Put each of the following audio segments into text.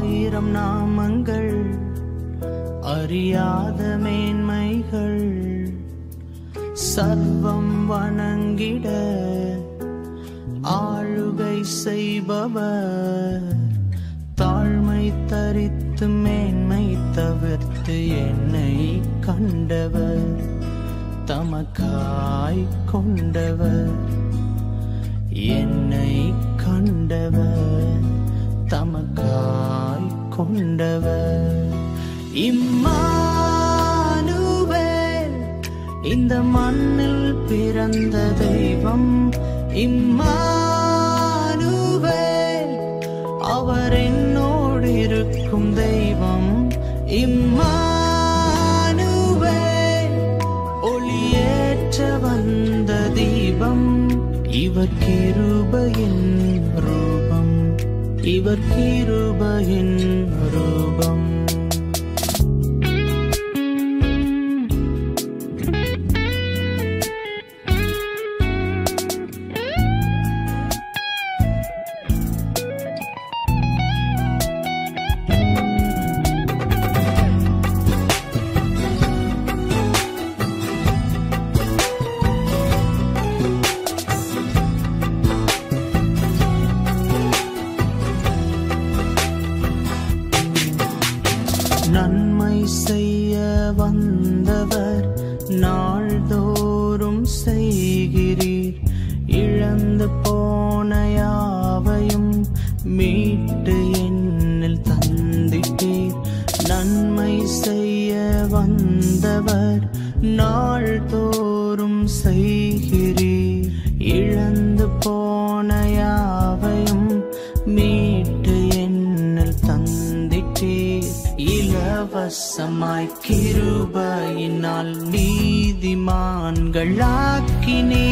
ஆயிரம் நாமங்கள் அறியாத மேன்மைகள் சர்வம் வணங்கிட ஆளுகை செய்பவர் தாழ்மை தரித்து மேன்மை தவிர்த்து என்னை கண்டவர் தமக்காய் கொண்டவர் என்னை கண்டவர் தமக்காய் கொண்டவர் இம்மானுவேல் இந்த மண்ணில் பிறந்த தெய்வம் இம்மானுவேல் அவர் என்னோடு இருக்கும் தெய்வம் இம்மானுவேல் ஒளியேற்ற வந்த தீபம் இவர் கிருபையின் ரூபம் இவர் கிருபையின் ரூபம் நன்மை செய்ய வந்தவர் நாள்தோறும் செய்கிறீர் இழந்து போன யாவையும் மீட்டு என்னில் தந்திட்டீர் நன்மை செய்ய வந்தவர் நாள்தோறும் செய்கிறீர் இழந்து போன யாவையும் மீட்டு என்னில் தந்திட்டீர் இலவசமாய் கிருபையினால் நீதிமான்களாக்கினே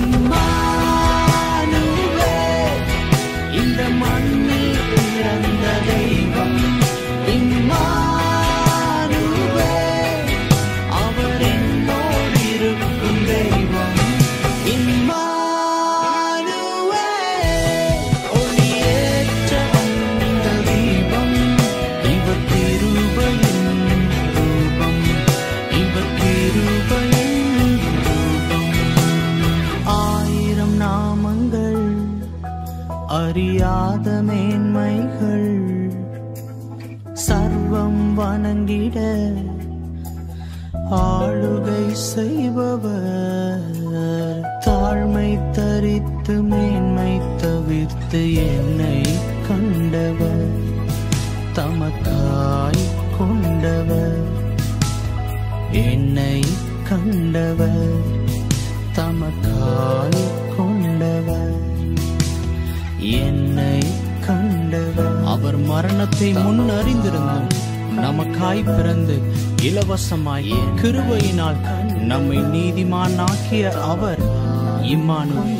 இம்மானுவேல் இந்த மண்ணில் பிறந்த தெய்வம் இம்மானுவேல் அவர் என்னோடு இருக்கும் தெய்வம் இம்மானுவேல் ஒளியேற்ற வந்த தீபம் இவர் கிருபையின் ரூபம் இவர் கிருபையின் ரூபம் ஆயிரம் நாமங்கள் அறியாத மேன்மைகள் சர்வம் வணங்கிட ஆளுகை செய்பவர் தாழ்மை தரித்து மேன்மை தவிர்த்து என்னை கண்டவர் தமக்காய் கொண்டவர் என்னை கண்டவர் தமக்காய் கொண்டவர் என்னை கண்டவர் அவர் மரணத்தை முன் அறிந்திருந்தும் நமக்காய் பிறந்து இலவசமாய் கிருபையினால் நம்மை நீதிமானாக்கிய அவர் இம்மானுவேல்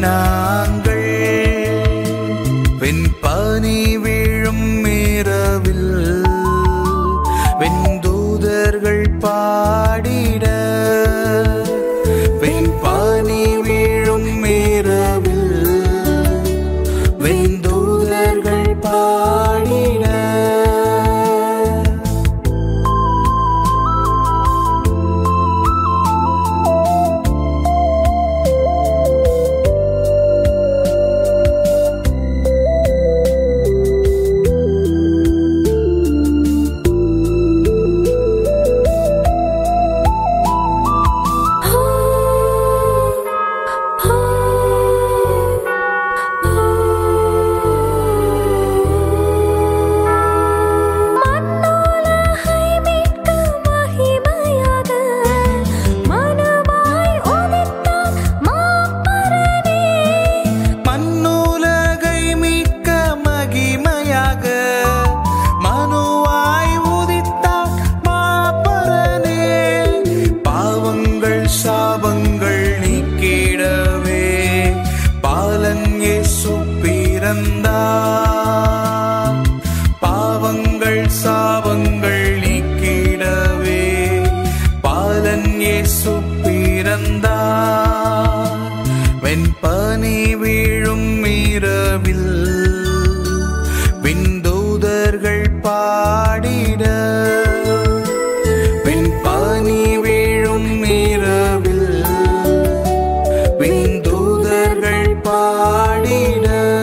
நாங்கள் வெண்பனி வீழும் இரவில் வெண்தூதர்கள் பாடிட வெண்பனி வீழும் இரவில் வெண்தூதர்கள் பாடிட மண்ணுலகை மீட்க மகிமையாக மனுவாய் உதித்தார் மாப்பரனே மண்ணுலகை மீட்க மகிமையாக மனுவாய் உதித்தார் மாப்பரனே பாவங்கள் சாபங்கள் நீக்கிடவே பாலன் இயேசு பிறந்தார் பாவங்கள் சாபங்கள் நீக்கிடவே பாலன் இயேசு பிறந்தார் வெண்பனி வீழும் இரவில் விந்தூதர்கள் பாடிட வெண்பனி வீழும் இரவில் விந்தூதர்கள் பாடிட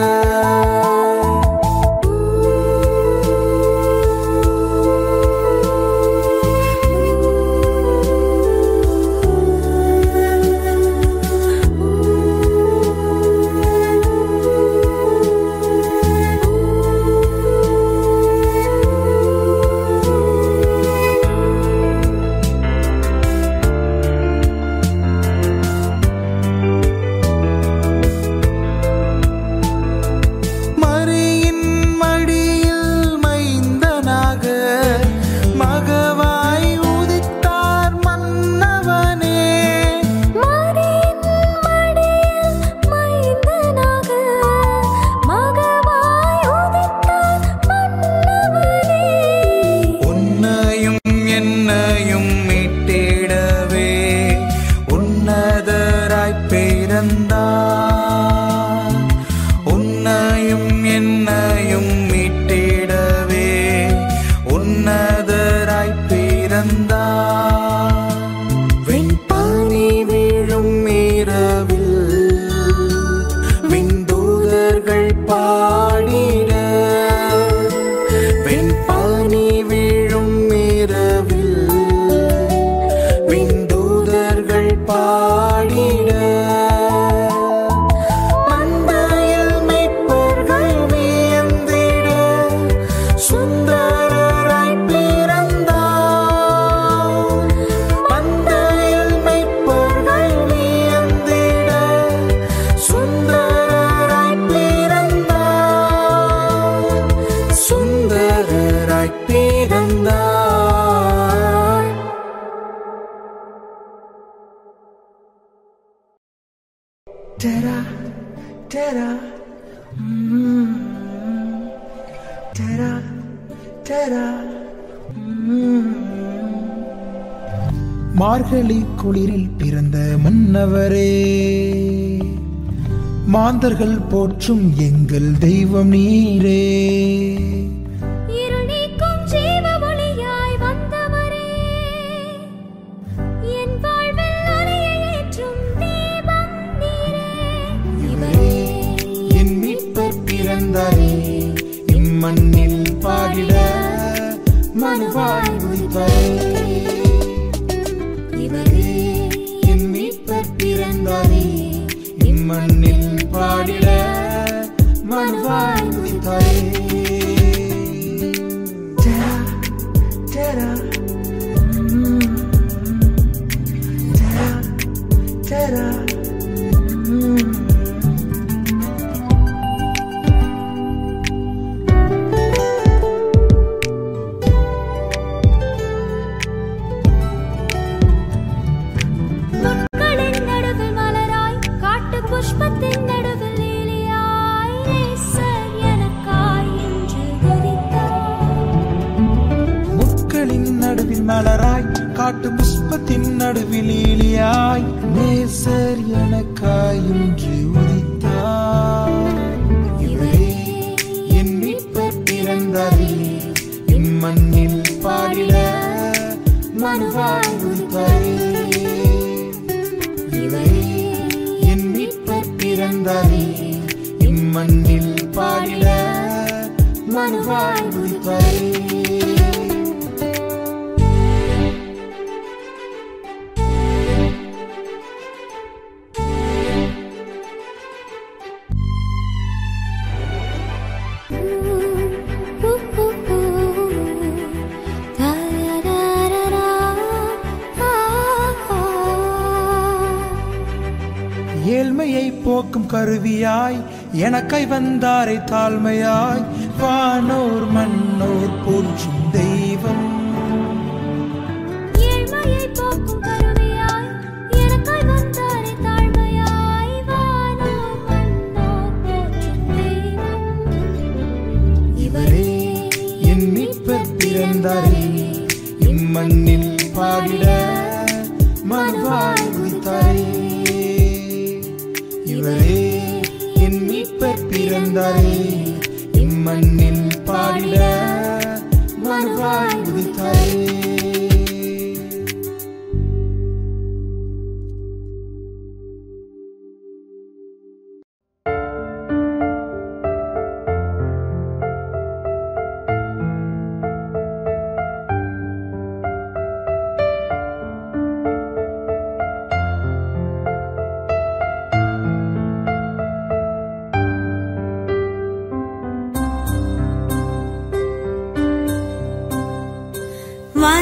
மரியின் மடியில் மைந்தனாக மகவாய் உதித்தார் மன்னவனே மரியின் மடியில் மைந்தனாக மகவாய் உதித்தார் மன்னவனே உன்னையும் என்னையும் மீட்டிடவே உன்னதராய் பிறந்தார் உன்னையும் என்னையும் மீட்டிடவே உன்னதராய் பிறந்தார் வெண்பானி வீழும் இரவில் விந்தூதர்கள் பாடிட வெண்பானி வீழும் இரவில் விந்தூதர்கள் பாடிட மந்தையில் மெய்ப்பர்கள் வியந்திட சுந்தரராய் பிறந்தார் மந்தையில் மெய்ப்பர்கள் வியந்திட சுந்தரராய் பிறந்தார் சுந்தரராய் பிறந்தார் Ta-da, ta-da, mm, ta-da, ta-da, mm. மார்கழி குளிரில் பிறந்த மன்னவரே மாந்தர்கள் போற்றும் எங்கள் தெய்வம் நீரே இருள் நீக்கும் ஜீவ ஒளியாய் வந்தவரே என் வாழ்வில் ஒளியை ஏற்றும் தீபம் நீரே இவரே என் மீட்பர் பிறந்தாரே இம்மண்ணில் பாடிட மனுவாய் உதித்தாரே இவரே என் மீட்பர் பிறந்தாரே இம்மண்ணில் பாடிட மனுவாய் உதித்தாரே Ta-da, ta-da, mm, ta-da, ta-da, mm. காட்டு புஷ்பத்தின் நடுவில் லீலியாய் நேசர் எனக்காய் இன்று உதித்தார் இவரே என் மீட்பர் பிறந்தாரே இம்மண்ணில் பாடிட மனுவாய் உதித்தாரே இவரே என் மீட்பர் பிறந்தாரே இம்மண்ணில் பாடிட மனுவாய் உதித்தாரே ஏழ்மையை போக்கும் கருவியாய் எனக்காய் வந்தாரை தாழ்மையாய் வானோர் மன்னோர் போற்றும் தெய்வம் ஏழ்மையை போக்கும் கருவியாய் எனக்காய் வந்தாரே தாழ்மையாய் வானோர் மன்னோர் போற்றும் தெய்வம் இவரே என் மீட்பர் பிறந்தாரே இம்மண்ணில் பாடிட மறுவாய் உதித்தாரே இவரே என் மீட்பர் பிறந்தாரே இம்மண்ணில் பாடிட மறுவாய் உதித்தாரே வா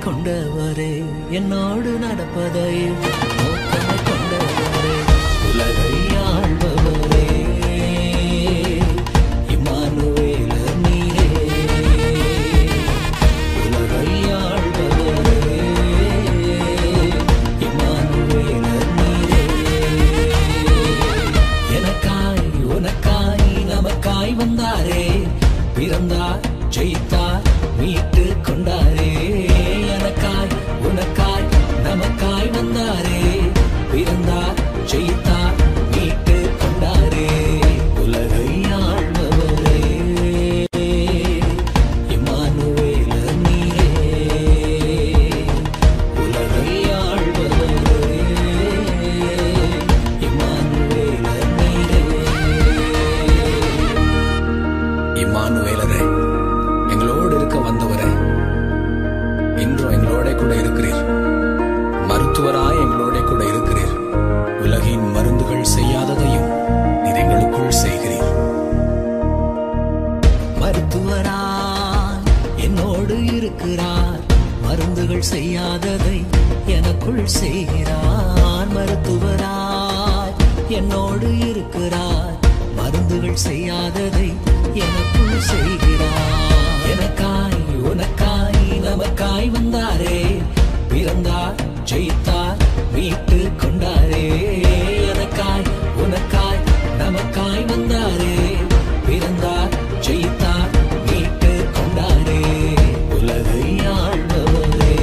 கொண்டவரே என்னோடு நடப்பதை நோக்கமாய் கொண்டவரே உலகை ஆள்பவரே இம்மானுவேலர் நீரே உலகை ஆள்பவரே இம்மானுவேலர் நீரே எனக்காய் உனக்காய் நமக்காய் வந்தாரே பிறந்தார் ஜெயித்தார் மீட்டு கொண்டாரே எனக்காய் உனக்காய் நமக்காய் வந்தாரே பிறந்தார் ஜெயித்தார் மீட்டு கொண்டாரே உலகை ஆள்பவரே இம்மானுவேலர் நீரே உலகை ஆள்பவரே இம்மானுவேலர் நீரே இம்மானுவேலரே எங்களோடு இருக்க வந்தவரே இன்றும் எங்களோட கூட இருக்கிறீர் மருத்துவராய் எங்களோட கூட இருக்கிறீர் உலகின் மருந்துகள் செய்யாததையும் நீர் எங்களுக்குள் செய்கிறீர் மருத்துவராய் என்னோடு இருக்கிறார் மருந்துகள் செய்யாததை எனக்குள் செய்கிறார் மருத்துவராய் என்னோடு இருக்கிறார் மருந்துகள் செய்யாததை எனக்குள் செய்கிறார் எனக்காய் உனக்காய் நமக்காய் வந்தாரே பிறந்தார் ஜெயித்தார் மீட்டு கொண்டாரே எனக்காய் உனக்காய் நமக்காய் வந்தாரே பிறந்தார் ஜெயித்தார் மீட்டு கொண்டாரே உலகை ஆள்பவரே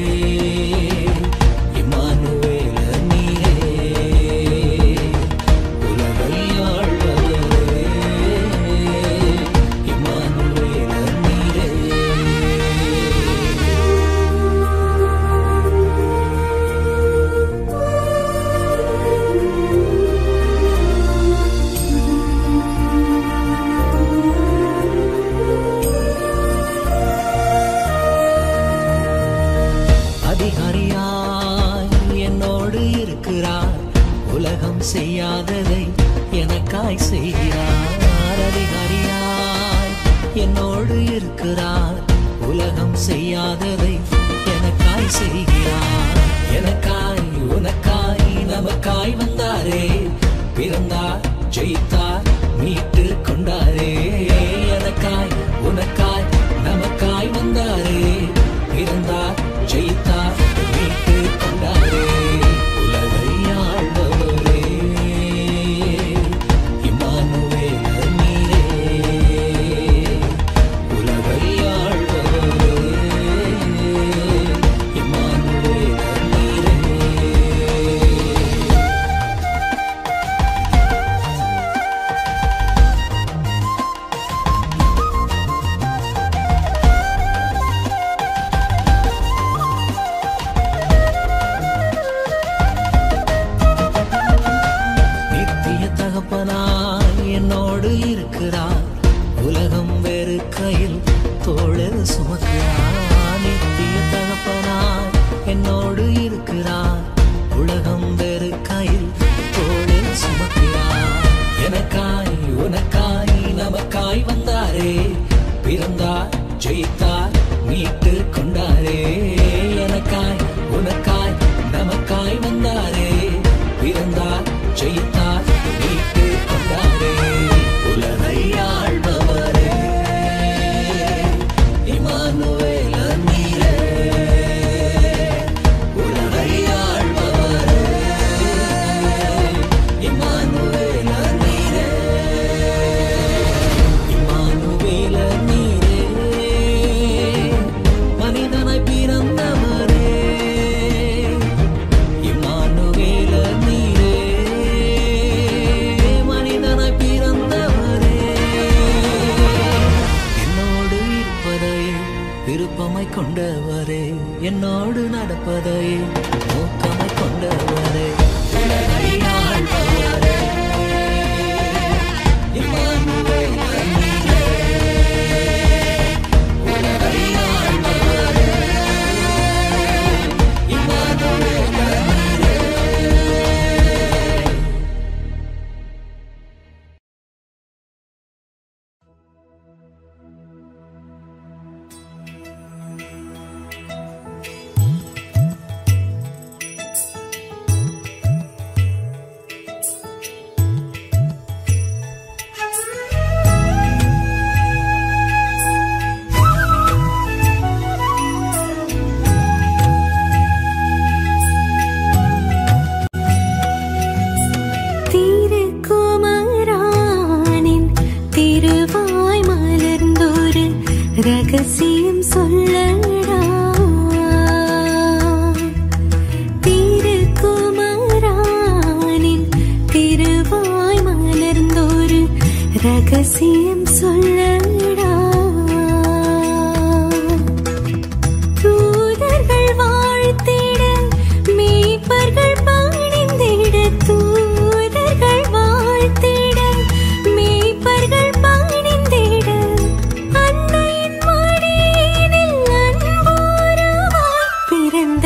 இம்மானுவேலர் நீரே உலகை ஆள்பவரே இம்மானுவேலர் நீரே அதிகாரியாய் என்னோடு இருக்கிறார் உலகம் செய்யாததை எனக்காய் செய்கிறார் அதிகாரியாய் என்னோடு இருக்கிறார் உலகம் செய்யாததை எனக்காய் செய்கிறார் எனக்காய் உனக்காய் நமக்காய் வந்தாரே பிறந்தார் ஜெயித்தார் மீட்டு கொண்டாரே எனக்காய் உனக்காய் நமக்காய் வந்தாரே பிறந்தார் ஜெயித்தார் மீட்டு கொண்டாரே உலகை ஆள்பவரே இம்மானுவேலர் நீரே உலகை ஆள்பவரே இம்மானுவேலர் நீரே நித்திய தகப்பனாய் என்னோடு இருக்கிறார் உலகம் வேறு கையில் தோளில் சுமக்கிறார் நித்திய தகப்பனாய் என்னோடு இருக்கிறார் உலகம் வேறு கையில் தோளில் சுமக்கிறார் எனக்காய் உனக்காய் நமக்காய் வந்தாரே பிறந்தார் ஜெயித்தார் மீட்டு கொண்டாரே எனக்காய் உனக்காய் நமக்காய் வந்தாரே பிறந்தார் ஜெயித்தார் மீட்டு கொண்டாரே உலகை ஆள்பவரே இமானுவேலர் நீரே உலகை ஆள்பவரே இமானுவேலர் நீரே இம்மானுவேலர் நீரே மனிதனாய் பிறந்தவரே இம்மானுவேலர் நீரே மனிதனாய் பிறந்தவரே என்னோடு இருப்பதையே விருப்பமாய் கொண்டவரே என்னோடு நடப்பதையே நோக்கமாய் கொண்டவரே உலகை ஆள்பவரே இம்மானுவேலர் நீரே உலகை ஆள்பவரே இம்மானுவேலர் நீரே ரகசியம் சொல்லடா திருக்குமாரானின் திருவாய் மலர்ந்தோரு ரகசியம் சொல்லடா தூதர்கள் வாழ்த்திட மேய்ப்பர்கள் பணிந்திட தூதர்கள் வாழ்த்திட மேய்ப்பர்கள் பணிந்திட அன்னையின் மடியினில் அன்போருவாய் பிறந்த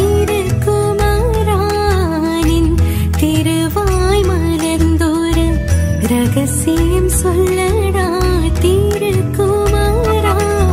திருக்குமாரானின் திருவாய் மலர்ந்தோரு ரகசியம் சொல்லடா திருக்குமாரா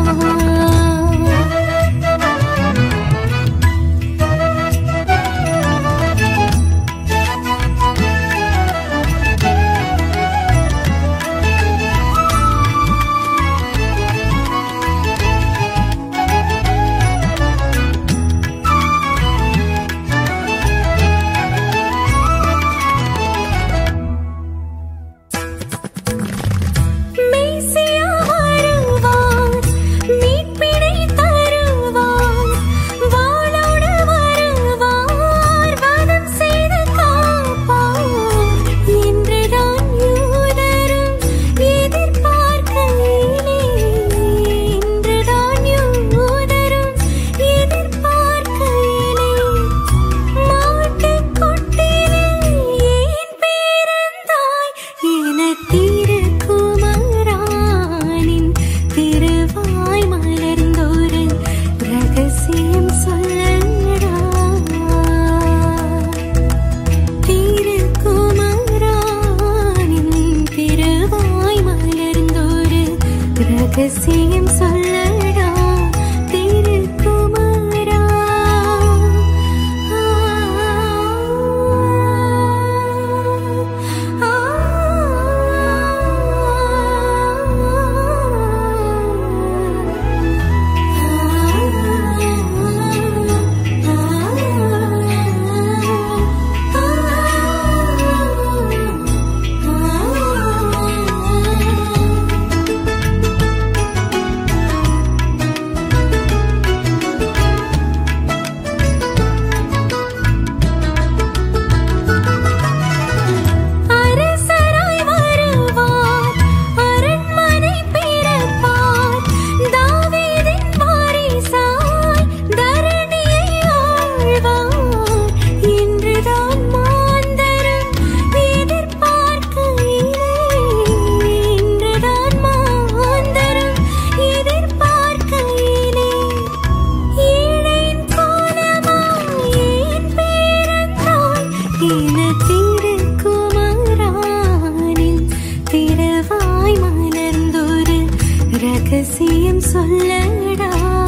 மெய்சியா வருவார் மீட்பினை தருவார் வாளோடு வருவார் வதம் செய்து காப்பார் என்றுதான் யூதரும் எதிர்பார்க்கையிலே என்றுதான் யூதரும் எதிர்பார்க்கையிலே மாட்டுக்கொட்டிலே ஏன் பிறந்தாய் என திருக்குமாரானின் திருவாய் மலர்ந்தோரு ரகசியம் சொல்லடா திருக்குமாரானின் திருவாய் மலர்ந்தோரு ரகசியம் சொல்லடா திருக்குமாரா அரசராய் வருவார் அரண்மனை பிறப்பார் தாவீதின் வாரிசாய் தரணியை ஆழ்வார் இன்றுதான் மாந்தரும் எதிர்பார்க்கையிலே இன்றுதான் மாந்தரும் எதிர்பார்க்கையிலே ஏழையின் கோலமாய் ஏன் பிறந்தாய் என திருக்குமாரானின் திருவாய் மலர்ந்தோரு ரகசியம் சொல்லடா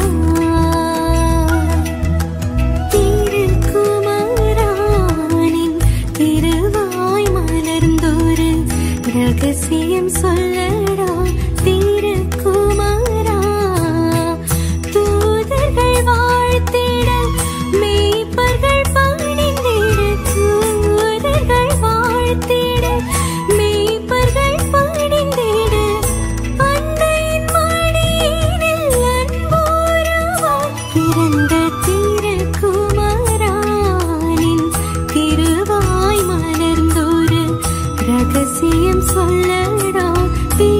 திருக்குமாரானின் திருவாய் மலர்ந்தோரு ரகசியம் சொல்லடா திருக்குமாரா தூதர்கள் வாழ்த்திட மேய்ப்பர்கள் பணிந்திட தூதர்கள் வாழ்த்திட மேய்ப்பர்கள் பணிந்திட அன்னையின் மடியினில் அன்போருவாய் பிறந்த திருக்குமாரானின் திருவாய் மலர்ந்தோரு ரகசியம் சொல்லடா திரு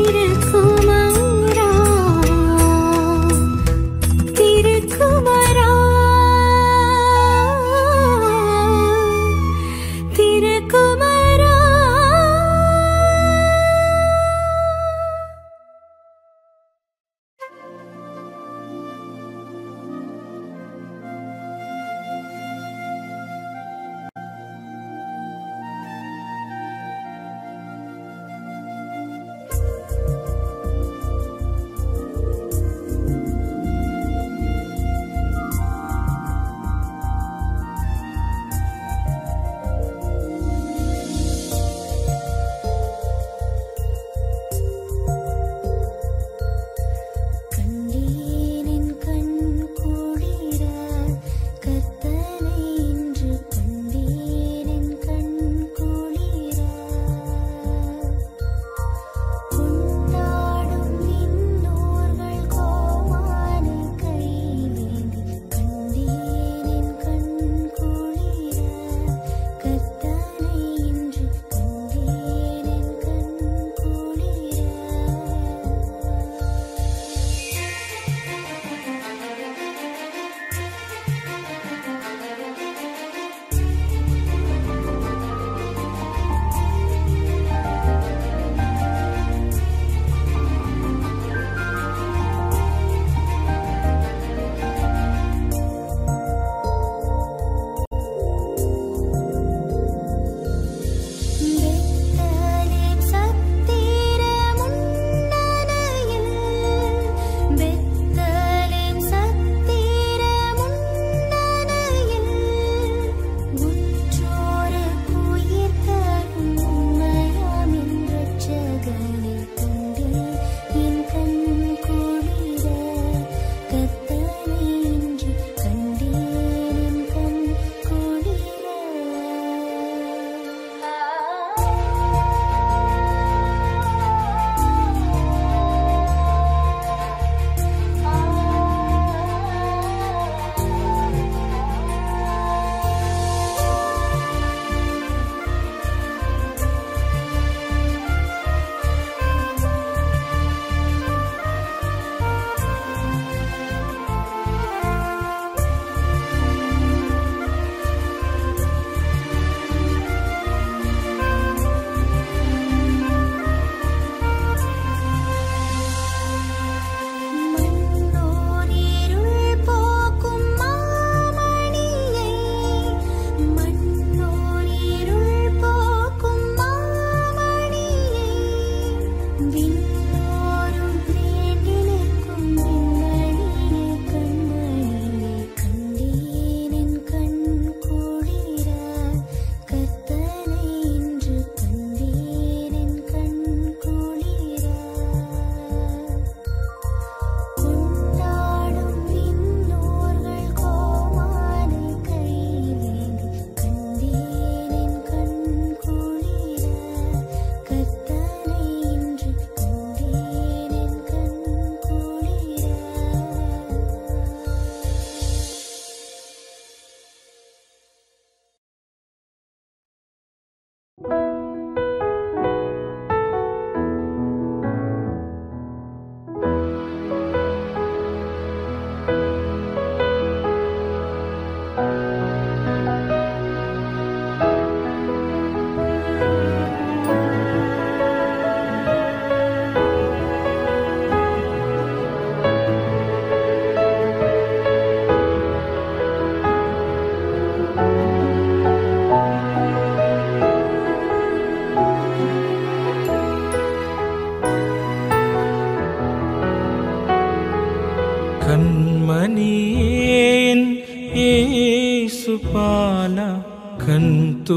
கண்மணியேன் ஏசு பாலா கண்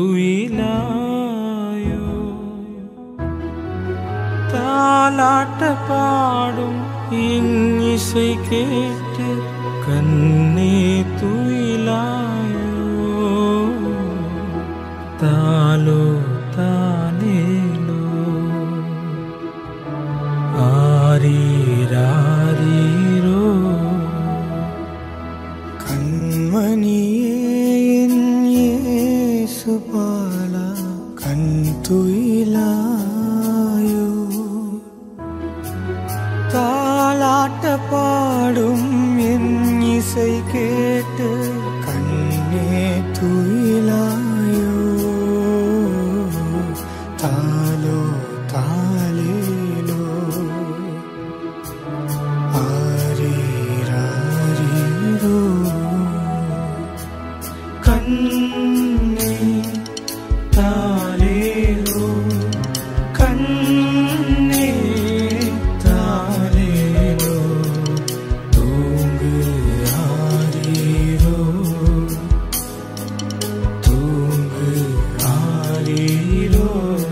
துயிலாயோ தாலாட்ட பாடும் என் இசை கேட்டு கண்ணே துயிலாயோ தாலோ தானேலோ ஆரீராரீரோ கண்மணியே என் இயேசு பாலா கண் துயிலாயோ தாலாட்ட பாடும் என் இசை கேட்டு கண்ணே துயிலாயோ தாலோ தாலேலோ ஆரீராரீரோ கண்ணே தாலேலோ கண்ணே தாலேலோ தூங்கு ஆரீரோ தூங்கு ஆரீரோ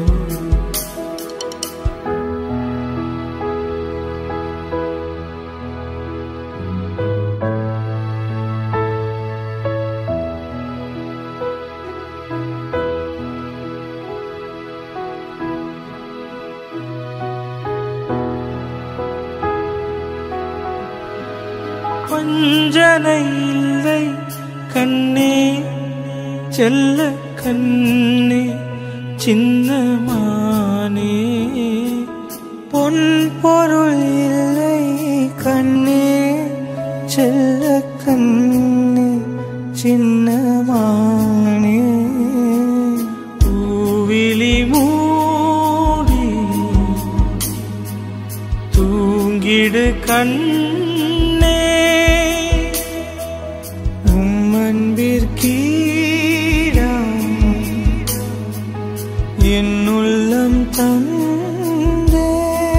வஞ்சனை இல்லை கண்ணே செல்ல கண்ணே சின்னமானே பொன் பொருள் இல்லை கண்ணே செல்ல கண்ணே சின்னமானே பூவிழி மூடி தூங்கிடு கண்ணே உம்மன்பிற்கீடாம் என் உள்ளம் தந்தே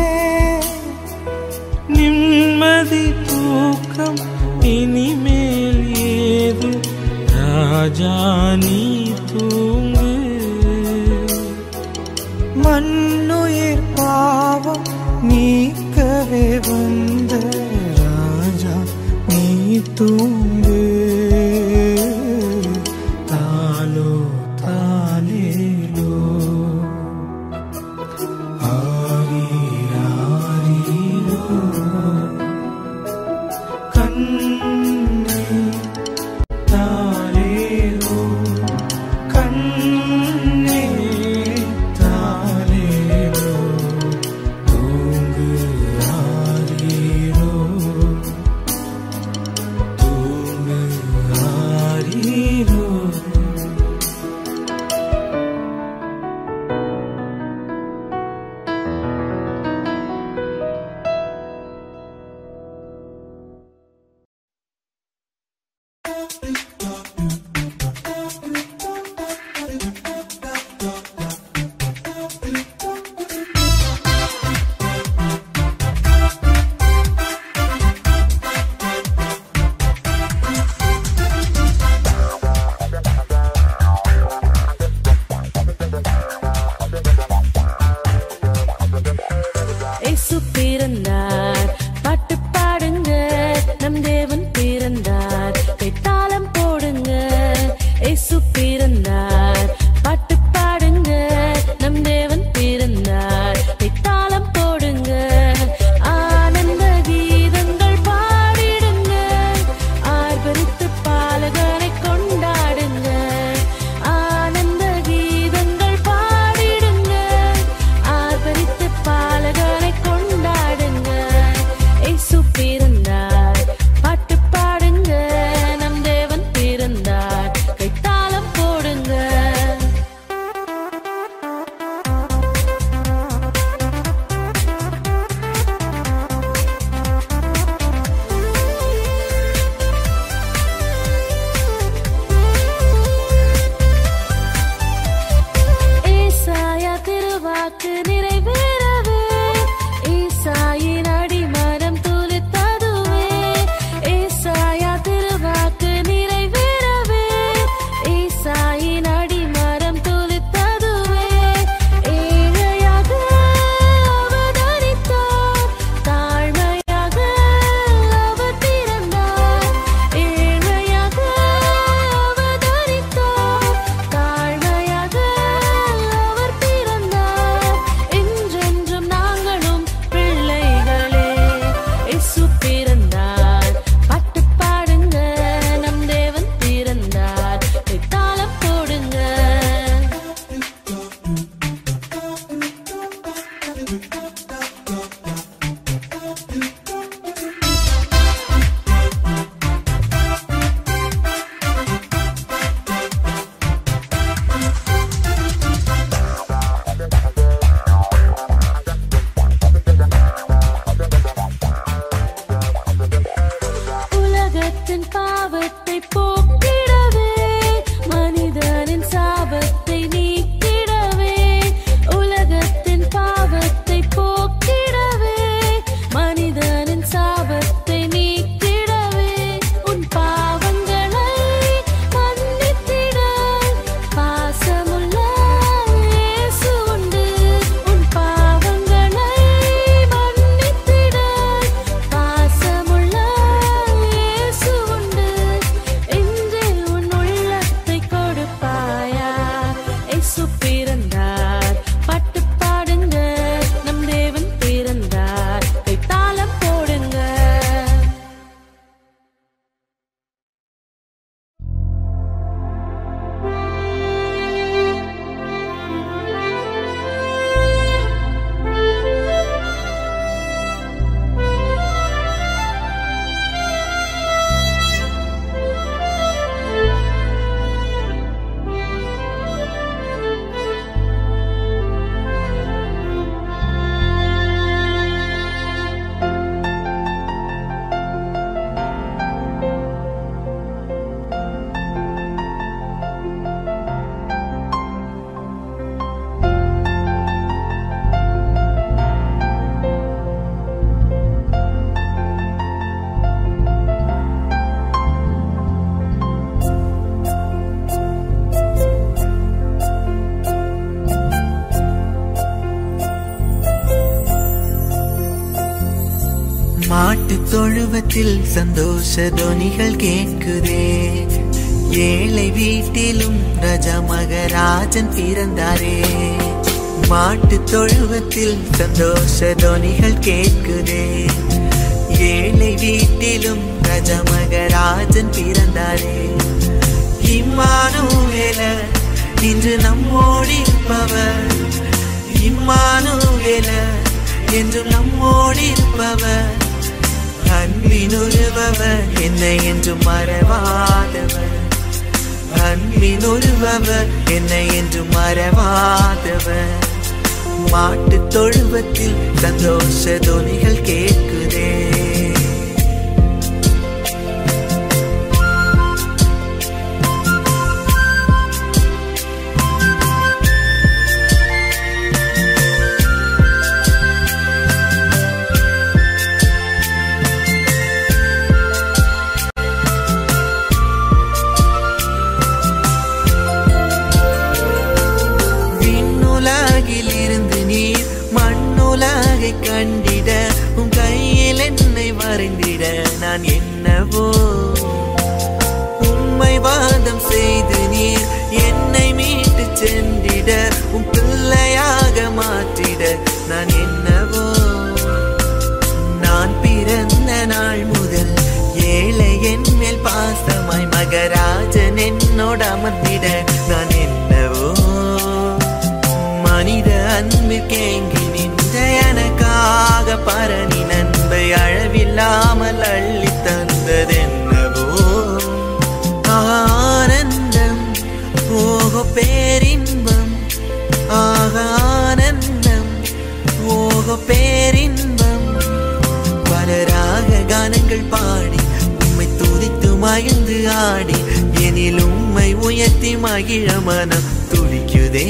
நிம்மதி தூக்கம் இனிமேல் ஏது ராஜா நீ தூங்கு மண்ணுயிர் பாவம் நீக்கவே வந்த ராஜா நீ தூங்கு தாலோ தாலேலோ ஆரீராரீரோ கண்ணே தாலேலோ கண்ணே தாலேலோ தூங்கு ஆரீரோ தூங்கு உலகத்தின் பாவத்தை போக்கிடவே மனிதனின் சாபத்தை நீக்கிடவே உலகத்தின் பாவத்தை போக்கிடவே மனிதனின் சாபத்தை நீக்கிடவே உன் பாவங்களை மன்னித்திட பாசமுள்ள இயேசு உண்டு உன் பாவங்களை மன்னித்திட பாசமுள்ள இயேசு உண்டு இன்றில் உன் உள்ளத்தை கொடுப்பாயா இயேசு பிறந்தார் பாட்டு பாடுங்க நம் தேவன் பிறந்தார் தாளம் போடுங்க மாட்டுத் தொழுவத்தில் சந்தோஷ தொனிகள் கேட்குதே ஏழை வீட்டிலும் ரஜ மகராஜன் பிறந்தாரே மாட்டுத் தொழுவத்தில் சந்தோஷ தொனிகள் கேட்குதே ஏழை வீட்டிலும் ரஜ மகராஜன் பிறந்தாரே இம்மானுவேல இன்று நம்மோடிருப்பவர் இம்மானுவேல என்று நம்மோடிருப்பவர் அன்பினுருபவர் என்னை என்று மறவாதவர் அன்பினுருபவர் என்னை என்று மறவாதவர் மாட்டுத் தொழுவத்தில் சந்தோஷ தொனிகள் கேட்குதே விண்ணுலகில் இருந்து நீர் மண்ணுலகை கண்டிட உன் கையில் என்னை வரைந்திட நான் என்னவோ உண்மை வாதம் செய்து நீர் என்னை மீட்டு சென்றிட உன் பிள்ளையாக மாற்றிட நான் என்னவோ நான் பிறந்த நாள் முதல் ஏழை என் மேல் பாசமாய் மகராஜன் என்னோட அமர்ந்திட நான் என்னவோ மனித அன்பிற்கேங்கி நின்ற எனக்காக பரணி நண்பை அழவில்லாமல் அள்ளி தந்ததென்னவோ ஆனந்தம் ஓகோ பேரின்பம் ஆக ஆனந்தம் ஓகோ பேரின்பம் பலராக கானங்கள் பாடி உம்மை துதித்து மகிழ்ந்து ஆடி எனில் உம்மை உயர்த்தி மகிழ மனம் துடிக்குதே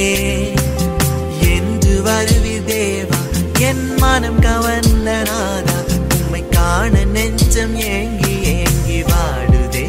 என்று வருவி தேவா என் மனம் கவர்ந்த நாதா உம்மை காண நெஞ்சம் ஏங்கி ஏங்கி வாடுதே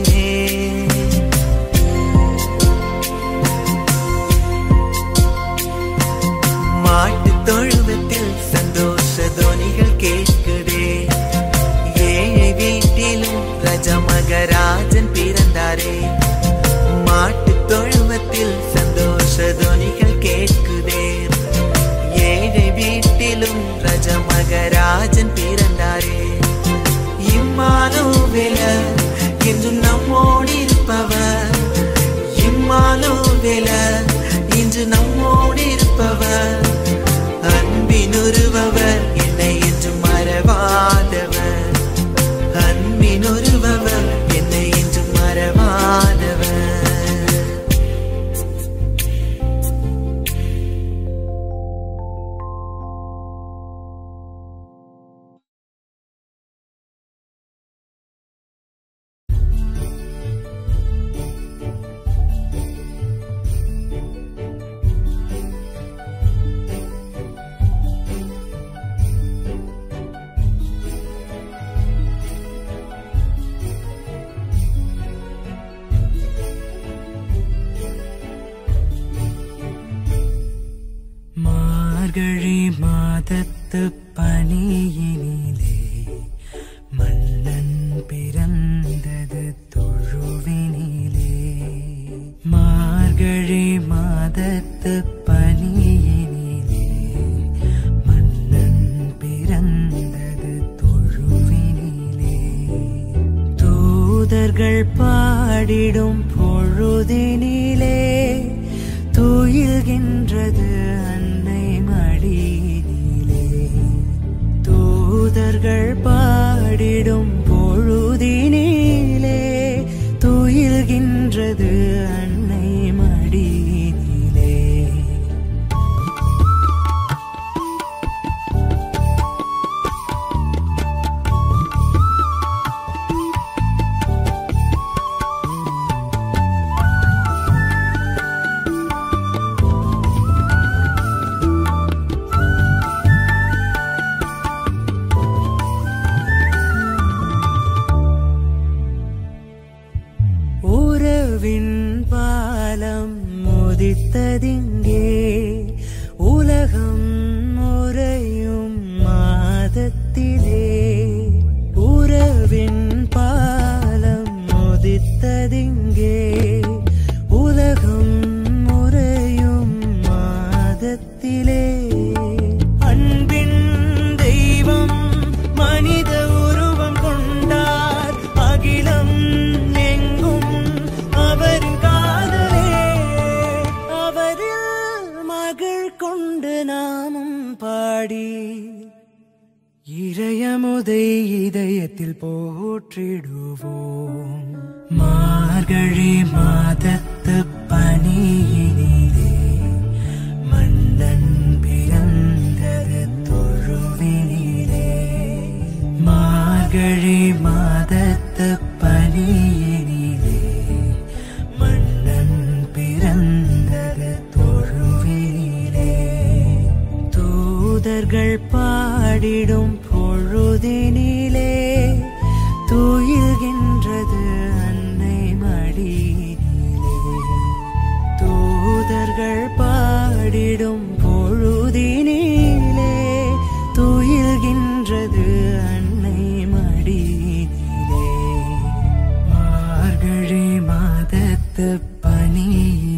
மாட்டுத் தொழுவத்தில் சந்தோஷ தொனிகள் கேட்குதே ஏழை வீட்டிலும் ரஜ மகராஜன் பிறந்தாரே மாட்டுத் தொழுவத்தில் சந்தோஷ தொனிகள் கேட்குதே ஏழை வீட்டிலும் ரஜ மகராஜன் பிறந்தாரே இம்மானுவேல என்றும் நம்மோடு இருப்பவர் இம்மானுவேல இன்று நம்மோடு இருப்பவர் அன்பினுருபவர் என்னை என்று மறவாதவர் அன்பினுருபவர் என்னை என்று மறவாதவர் மாதத்து பனியினிலே மன்னன் பிறந்தது தொழுவினிலே மார்கழி மாதத்து பனியினிலே மன்னன் பிறந்தது தொழுவினிலே தூதர்கள் பாடிடும் பொழுதினிலே துயில்கின்றது அன்னை மடியினிலே தூதர்கள் பாடிடும் பொழுதினிலே துயில்கின்றது அன்னை மடியினிலே உறவின் பாலம் முதித்ததிங்கே உலகம் முறையும் மாதத்திலே உறவின் பாலம் முதித்ததிங்கே உலகம் முறையும் மாதத்திலே அன்பின் தெய்வம் மனித உருவம் கொண்டார் அகிலம் எங்கும் அவரின் காதலே அவரில் மகள் கொண்டு நாமும் பாடி இறையமுதை இதயத்தில் போற்றிடுவோம் மார்கழி மாதத்து பனியினிலே மன்னன் பிறந்தது தொழுவினிலே மார்கழி மாதத்து பனியினிலே மன்னன் பிறந்தது தொழுவினிலே தூதர்கள் பாடிடும் பொழுதினிலே துயில்கின்றது அன்னை மடியினிலே தூதர்கள் பாடிடும் பொழுதினிலே துயில்கின்றது அன்னை மடியினிலே மார்கழி மாதத்து பனியிலே